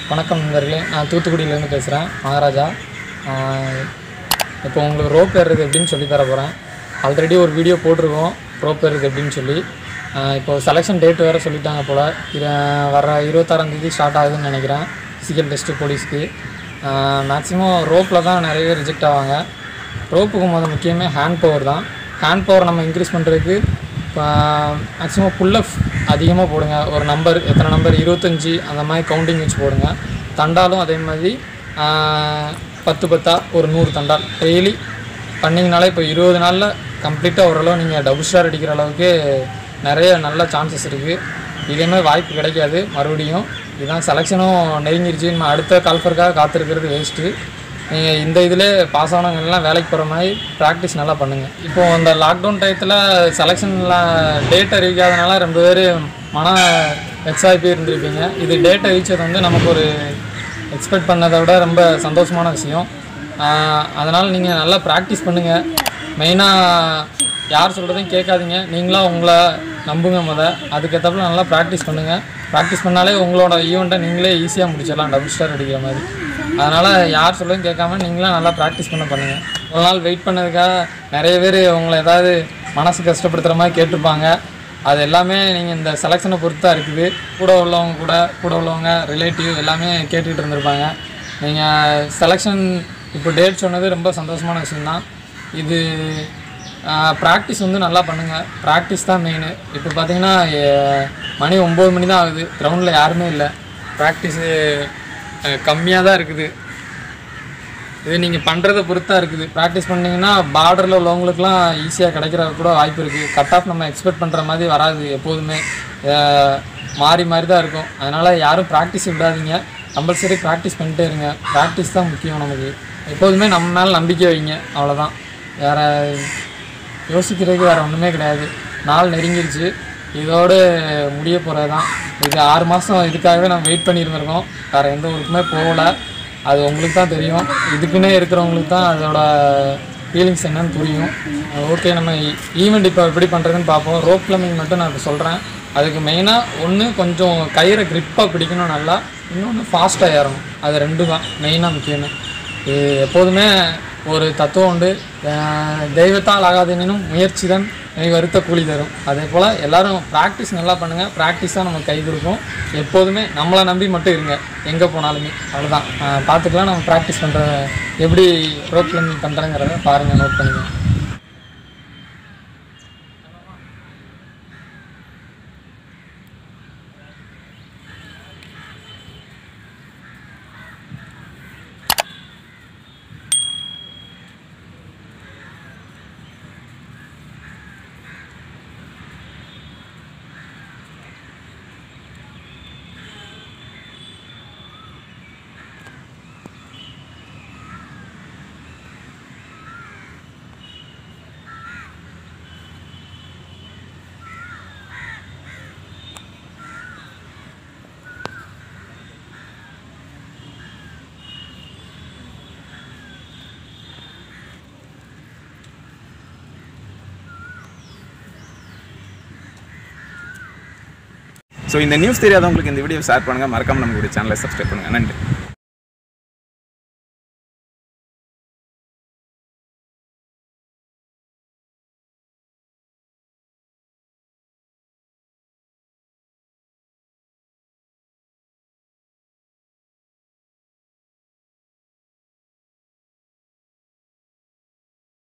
வணக்கம் நண்பர்களே நான் தூத்துக்குடியிலேருந்து பேசுகிறேன் மகாராஜா ஆஹ் இப்போ உங்களுக்கு ரோப் ஏறுறது எப்படின்னு சொல்லி தர போகிறேன் ஆல்ரெடி ஒரு வீடியோ போட்டிருக்கோம் ரோப் ஏறுறது எப்படின்னு சொல்லி ஆஹ் இப்போ செலெக்ஷன் டேட் வேறு சொல்லிட்டாங்க போல் இது வர இருபத்தாறாம் தேதி ஸ்டார்ட் ஆகுதுன்னு நினைக்கிறேன் ஃபிசிக்கல் டெஸ்ட்டு போலீஸ்க்கு மேக்ஸிமம் ரோப்பில் தான் நிறைய பேர் ரிஜெக்ட் ஆவாங்க ரோப்புக்கு முதல் முக்கியமே ஹேண்ட் பவர் தான் ஹேண்ட் பவர் நம்ம இன்க்ரீஸ் பண்ணுறதுக்கு மேக்ஸிமம் புல்லப் அதிகமாக போடுங்க ஒரு நம்பர் எத்தனை நம்பர் இருபத்தஞ்சி அந்த மாதிரி கவுண்டிங் வச்சு போடுங்க தண்டாலும் அதே மாதிரி ஆஹ், பத்து பத்தா ஒரு நூறு தண்டால் டெய்லி பண்ணிங்கனாலே இப்போ இருபது நாளில் கம்ப்ளீட்டாக ஓரளவு நீங்கள் டபுள் ஸ்டார் அடிக்கிற அளவுக்கு நிறைய நல்ல சான்சஸ் இருக்குது இதேமாதிரி வாய்ப்பு கிடைக்காது மறுபடியும் இதுதான் செலெக்ஷனும் நெருங்கிருச்சு நம்ம அடுத்த கால்ஃபருக்காக காத்திருக்கிறது வேஸ்ட்டு நீங்கள் இந்த இதில் பாஸ் ஆனவங்கெல்லாம் வேலைக்கு போகிற மாதிரி ப்ராக்டிஸ் நல்லா பண்ணுங்கள் இப்போ அந்த லாக்டவுன் டயத்தில் செலெக்ஷனில் டேட் அறிவிக்காதனால ரெண்டு பேர் மன வெக்ஸாகி போய் இருந்திருப்பீங்க இது டேட் அறிவிச்சது வந்து நமக்கு ஒரு எக்ஸ்பெக்ட் பண்ணதை விட ரொம்ப சந்தோஷமான விஷயம் அதனால் நீங்கள் நல்லா ப்ராக்டிஸ் பண்ணுங்கள் மெயினாக யார் சொல்கிறதையும் கேட்காதீங்க நீங்களாக உங்களை நம்புங்க முத அதுக்கேற்றப்பல நல்லா ப்ராக்டிஸ் பண்ணுங்கள் ப்ராக்டிஸ் பண்ணாலே உங்களோட ஈவெண்ட்டை நீங்களே ஈஸியாக முடிச்சிடலாம் டபுள் ஸ்டார் அடிக்கிற மாதிரி அதனால் யார் சொல்லவும் கேட்காம நீங்களாம் நல்லா ப்ராக்டிஸ் பண்ண பண்ணுங்கள் ஒரு நாள் வெயிட் பண்ணதுக்காக நிறைய பேர் உங்களை ஏதாவது மனசு கஷ்டப்படுத்துகிற மாதிரி கேட்டிருப்பாங்க அது எல்லாமே நீங்கள் இந்த செலெக்ஷனை பொறுத்து தான் இருக்குது கூட உள்ளவங்க கூட கூட உள்ளவங்க ரிலேட்டிவ் எல்லாமே கேட்டுக்கிட்டு இருந்திருப்பாங்க நீங்கள் செலெக்ஷன் இப்போ டேட் சொன்னது ரொம்ப சந்தோஷமான விஷயம்தான் இது ப்ராக்டிஸ் வந்து நல்லா பண்ணுங்கள் ப்ராக்டிஸ் தான் மெயின் இப்போ பார்த்தீங்கன்னா எ- மணி ஒம்பது மணி தான் ஆகுது கிரவுண்டில் யாருமே இல்லை ப்ராக்டிஸு கம்மியாக தான் இருக்குது இது நீங்கள் பண்ணுறதை பொறுத்தா இருக்குது ப்ராக்டிஸ் பண்ணீங்கன்னா பார்டரில் உள்ளவங்களுக்குலாம் ஈஸியாக கிடைக்கிற கூட வாய்ப்பு இருக்குது கட் ஆஃப் நம்ம எக்ஸ்பெக்ட் பண்ணுற மாதிரி வராது எப்போதுமே அஹ் மாறி மாறி தான் இருக்கும் அதனால் யாரும் ப்ராக்டிஸ் விடாதீங்க கம்பல்சரி ப்ராக்டிஸ் பண்ணிட்டே இருங்க ப்ராக்டிஸ் தான் முக்கியம் நமக்கு எப்போதுமே நம்ம மேலே நம்பிக்கை வைங்க அவ்வளோதான் வேறு யோசிக்கிறதுக்கு வேறு ஒன்றுமே கிடையாது நாள் நெருங்கிருச்சு இதோடு முடிய போகிறது தான் இது ஆறு மாதம் இதுக்காகவே நம்ம வெயிட் பண்ணியிருந்திருக்கோம் வேறு எந்த ஊருக்குமே போகல அது உங்களுக்கு தான் தெரியும் இதுக்குன்னே இருக்கிறவங்களுக்கு தான் அதோட ஃபீலிங்ஸ் என்னன்னு புரியும் ஓகே நம்ம ஈவெண்ட் இப்போ எப்படி பண்ணுறதுன்னு பார்ப்போம் ரோப் கிளம்பிங் மட்டும் நான் இப்போ சொல்கிறேன் அதுக்கு மெயினாக ஒன்று கொஞ்சம் கயிறை grip-ஆ பிடிக்கணும் நல்லா இன்னொன்று ஃபாஸ்ட்டாக ஏறணும் அது ரெண்டு தான் மெயினாக முக்கியமே இது எப்போதுமே ஒரு தத்துவம் உண்டு அஹ் தெய்வத்தால் ஆகாதெனினும் முயற்சி தான் நீ வருத்த கூலி தரும் அதே போல் எல்லாரும் ப்ராக்டிஸ் நல்லா பண்ணுங்கள் ப்ராக்டிஸ் தான் நமக்கு கை கொடுக்கும் எப்போதுமே நம்மளை நம்பி மட்டும் இருங்க எங்கே போனாலுமே அவ்வளோதான் அஹ் பார்த்துக்கலாம் நம்ம ப்ராக்டிஸ் பண்ணுற எப்படி ரோப் கிளைம்பிங் பண்ணுறேங்கிறத பாருங்கள் நோட் பண்ணிக்கோங்க ஸோ இந்த நியூஸ் தெரியாதவங்களுக்கு இந்த வீடியோ ஷேர் பண்ணுங்கள் மறக்காமல் நம்மளுடைய சேனலை சப்ஸ்கிரைப் பண்ணுங்கள் நன்றி